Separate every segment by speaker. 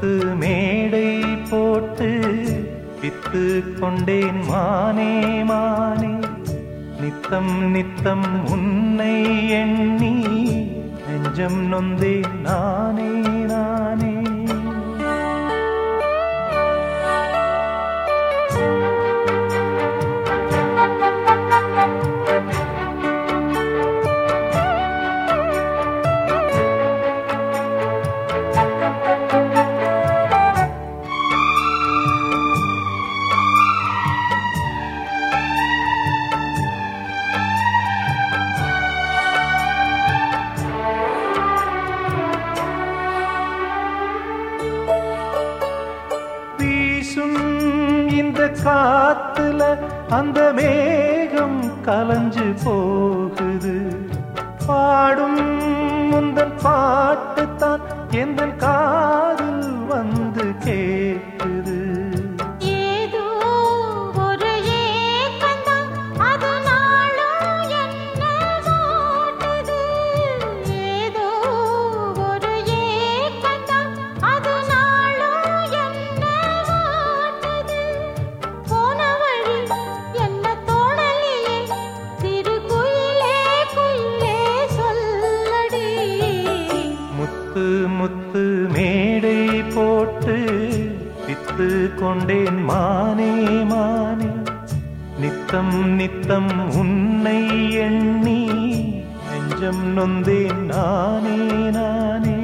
Speaker 1: முத்து மேடை போட்டு வித்து கொண்டேன் மானே மானே நித்தம் நித்தம் உன்னை எண்ணி நெஞ்சம் நொந்தேன் நானே நானே வீசும் இந்த காத்துல அந்த மேகம் கலைஞ்சு போகுது பாடும் முந்தன் பாட்டு தான் எந்த காதில் வந்து கேட்குது
Speaker 2: ஏதோ ஒரு ஏக்கந்தான் அது நாளும் என்ன வாட்டுது ஏதோ ஒரு ஏக்கந்தான் அது நாளும் என்ன வாட்டுது போன வழி என்ன தோணலையே சிறு குயிலே குயிலே சொல்லடி
Speaker 1: முத்து முத்து மேடை போட்டு வித்து கொண்டேன் மானே மானே நித்தம் நித்தம் உன்னை எண்ணி நெஞ்சம் நொந்தேன் நானே நானே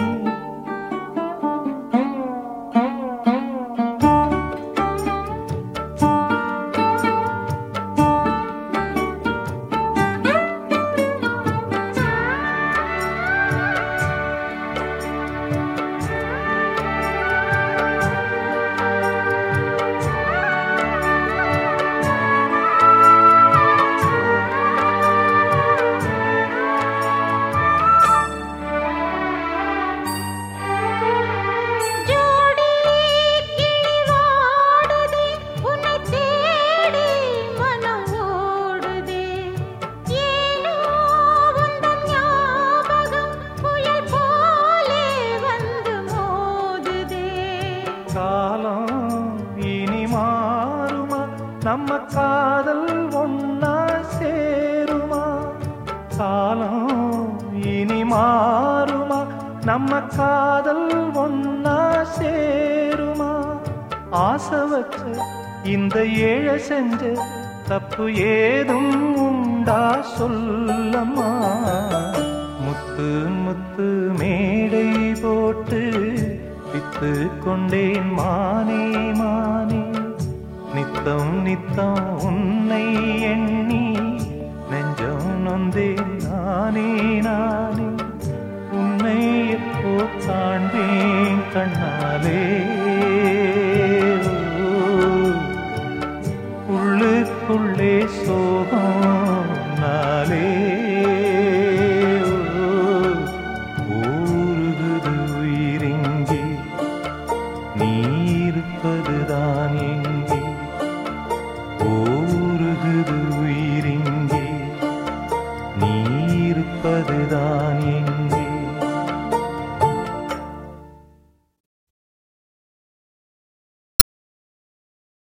Speaker 2: ஜோடி கிளிவாடுதே உன்னை தேடி மனம் ஓடுதே ஏனோ உந்தன் ஞாபகம் புயல் போலே வந்து மோதுதே
Speaker 1: காலம் இனி மாறுமா நம்ம காதல் ஒன்னா சேருமா காலம் இனி மாறுமா நம்ம காதல் ஒன்னா சேருமா ஆசை வச்ச இந்த ஏழ செஞ்ச தப்பு ஏதும் உண்டா சொல்லம்மா முத்து முத்து மேடை போட்டு வித்து கொண்டேன் மானே மானே நித்தம் நித்தம் உன்னை எண்ணி நெஞ்சம் நொந்தேன் நானே நானே உன்னை எப்போ காண்பேன் கண்ணாலே ஓ, உள்ளுக்குள்ளே சோகம்